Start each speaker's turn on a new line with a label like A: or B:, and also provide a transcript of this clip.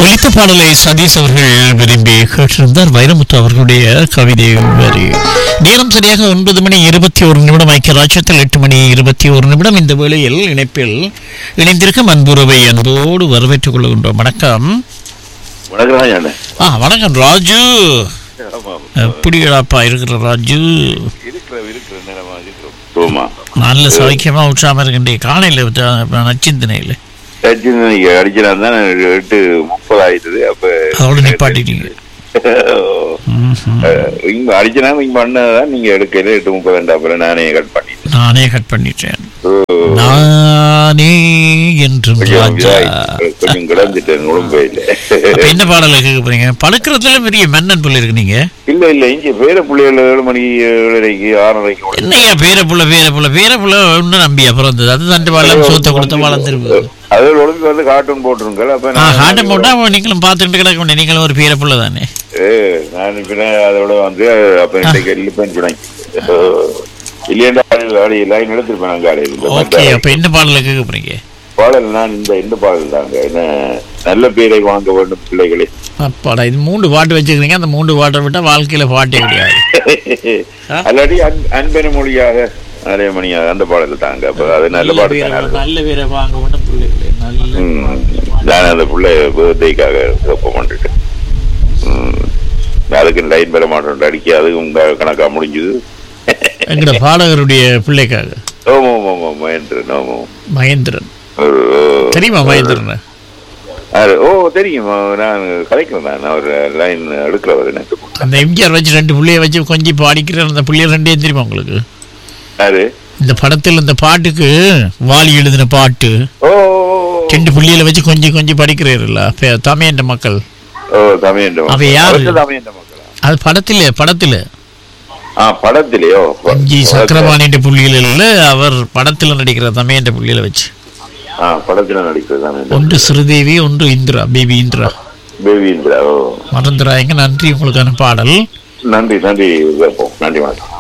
A: ஒலித்த பாடலை சதீஷ் அவர்கள் விரும்பி கேட்டிருந்தார் வைரமுத்து அவர்களுடைய கவிதை வரி நேரம் சரியாக ஒன்பது மணி இருபத்தி ஒரு நிமிடம் ஐக்கிய ராஜ்யத்தில் எட்டு மணி இருபத்தி ஒரு நிமிடம் இந்த வேளையில் இணைப்பில் இணைந்திருக்கும் அன்புறவை அன்போடு வரவேற்றுக் கொள்கின்றோம் வணக்கம்
B: வணக்கம் ஞான
A: ஆ வணக்கம் ராஜு
B: ஆமா
A: எப்படிடாப்பா இருக்கிற ராஜு
B: இருக்கிற இருக்கிற நேரமா இருக்கிறோம் சோமா
A: நல்ல சௌக்கியமா உற்சாகமா இருக்கின்றே காலையில் நச்சிந்தனையில்
B: நீங்க அடிச்சா தான் எட்டு முப்பது ஆயிடுது அப்ப
A: அதோட நிப்பாட்டிட்டீங்க ம்ஹும்.
B: அஹ், இங்க அடிச்சனா நீங்க பண்ணதான் நீங்க எடுக்கல எட்டு முப்பது ரெண்டு அப்புறம் நானே கட் பண்ணிட்டேன்
A: நானே கட் பண்ணிட்டேன்
B: ஓ,
A: நானே என்றும்
B: கொஞ்சம்
A: ராஜா
B: இதாயிடுச்சு. கொஞ்சம் கிடந்துட்டேன் உடம்பே இல்ல
A: அப்ப என்ன பாடலை கேட்க போறீங்க படுக்கிறதுல பெரிய மன்னன் புள்ள இருக்கு நீங்க
B: இல்ல இல்ல இங்க பேர பிள்ளைகள் ஏழு மணி ஏழரைக்கு ஆறரைக்கு ஓடுது.
A: என்னையா பேர புள்ள பேர புள்ள பேர புள்ள ஒன்னும் நம்பி அப்புறம் வந்தது அது தண்டு வாழம் சோத்த கொடுத்த வாழம் திரும்ப
B: அது ஒழுங்கு வந்து கார்ட்டூன் போட்டிருங்க அப்ப
A: ஆ
B: நான்
A: ஹாட்டம் போட்டா நீங்களும் பார்த்துட்டு கிடக்க முடியும் நீங்களும் ஒரு பேர புள்ள தானே
B: ஏ, நான் இப்ப அதோட வந்து அப்ப இன்றைக்கு இல்லப்பேன் பிணைக்கு இல்லையா லைன் எடுத்திருப்பேன் நான் காலையில்
A: ஓகே அப்ப என்ன பாடலை கேட்க போறீங்க
B: பாடல் நான் இந்த இந்த பாடல் தாங்க என்ன நல்ல பேரை வாங்க வேண்டும் பிள்ளைகளே
A: அப்பாடா இது மூன்று பாட்டு வச்சுக்கிறீங்க அந்த மூன்று பாட்டை விட்டா வாழ்க்கையில பாட்டே கிடையாது ஆ?
B: அல்லாடி அன்- அன்பென மொழியாக நிறைய மணியாக அந்த பாடல் தாங்க அப்ப அது நல்ல பாடல்
A: பேரை-
B: தானே.
A: நல்ல பேரை வாங்க வேண்டும் பிள்ளைகளே நல்ல
B: ம். நான் அந்த பிள்ளை பர்த்டேக்காக ஒப்ப பண்ணிட்டேன் ம். அதுக்கு லைன் பெற மாட்டோம் அடிக்க அதுக்கும் க- கணக்கா முடிஞ்சுது
A: எங்கட பாடகருடைய பிள்ளைக்காக
B: ஓமோ ஓமோ மகேந்திரன் ஓமோ
A: மகேந்திரன்
B: ஒரு-
A: தெரியுமா மகேந்திரன்
B: அது- ஓ தெரியும் நான் கலைக்கிறேன் நான் ஒரு லைன் எடுக்கிறவர் எனக்கு
A: அந்த எம்ஜிஆர் வச்சு ரெண்டு புள்ளைய வச்சு கொஞ்சம் பாடிக்கிற அந்த புள்ளைய ரெண்டே தெரியுமா உங்களுக்கு
B: யாரு
A: இந்த படத்தில் இந்த பாட்டுக்கு வாலி எழுதின பாட்டு
B: ஓ
A: ரெண்டு புள்ளியில வச்சு கொஞ்சம் கொஞ்சம் படிக்கிறீர்களா தமிழ் மக்கள்
B: ஓ தமிழ்
A: அவ யாரு?
B: தமிழ் மக்களா
A: அது படத்திலே படத்துல
B: ஆ படத்திலேயோ
A: அஞ்சு சக்கரபாணின்ற புள்ளியில இல்ல அவர் படத்துல நடிக்கிற தமிழ் புள்ளியில வச்சு
B: ஆ படத்துல நடிக்கிறது தமிழ்
A: ஒன்று ஸ்ரீதேவி ஒன்று இந்திரா பேபி இந்திரா
B: பேபி இந்திரா ஓ
A: மறந்துடாங்க நன்றி உங்களுக்கான பாடல்
B: நன்றி நன்றி வைப்போம் நன்றி வணக்கம்